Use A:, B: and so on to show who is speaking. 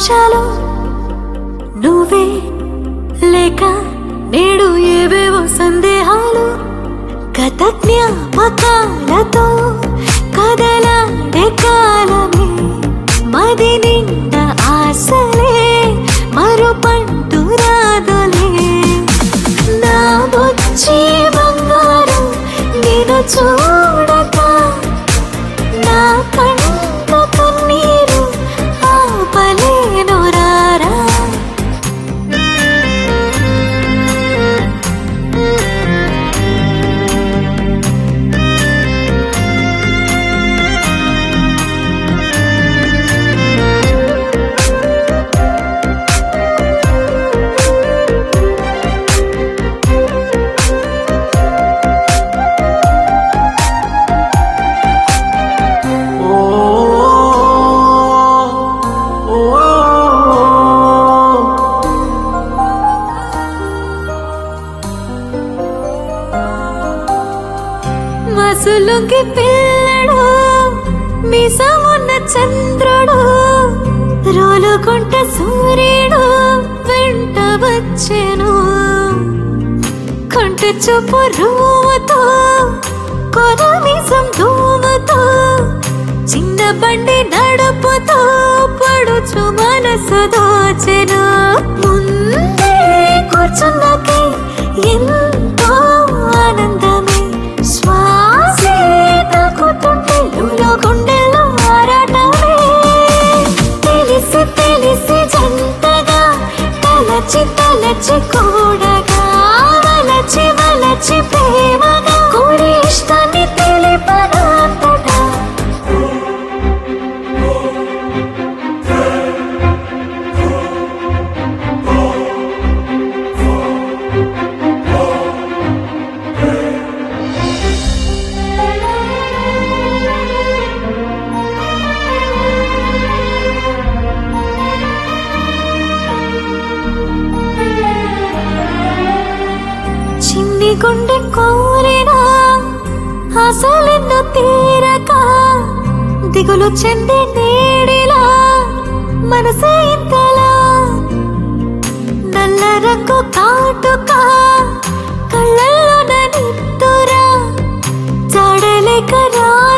A: నిమిషాలు నువ్వే లేక నేడు ఏవేవో సందేహాలు గత జ్ఞాపకాలతో కదలాడే కాలమే మది నిండా ఆశలే మరుపంటు రాదులే నా బొచ్చి బంగారం నేను చూడక నా కంట కన్నీరు ఆపలేను రారా మసులుకి పిల్లడు మిసమున్న చంద్రుడు రోలుకుంట సూర్యుడు వెంట వచ్చెను కంట చూపు రూముతో కొన మిసం ధూముతో చిన్న బండి నడుపుతో పడుచు మనసు దోచెను ముందే కూర్చున్నాకే ఎంతో ఆనందమే శ్వాసే తాకుతుంటే లోలో గుండెలో ఆరాటమే తెలిసి తెలిసి జంటగా తలచి తలచి కూడగా వలచి వలచి ప్రేమగా కూడి ఇష్టాన్ని తెలిపనంతటా చిన్ని గుండె కోరినా అసలెన్ను తీరక దిగులు చెంది నేడిలా మనసే ఇంతలా నల్ల రంగు కాటుక కళ్ళల్లో నిత్తురా జాడలేక రా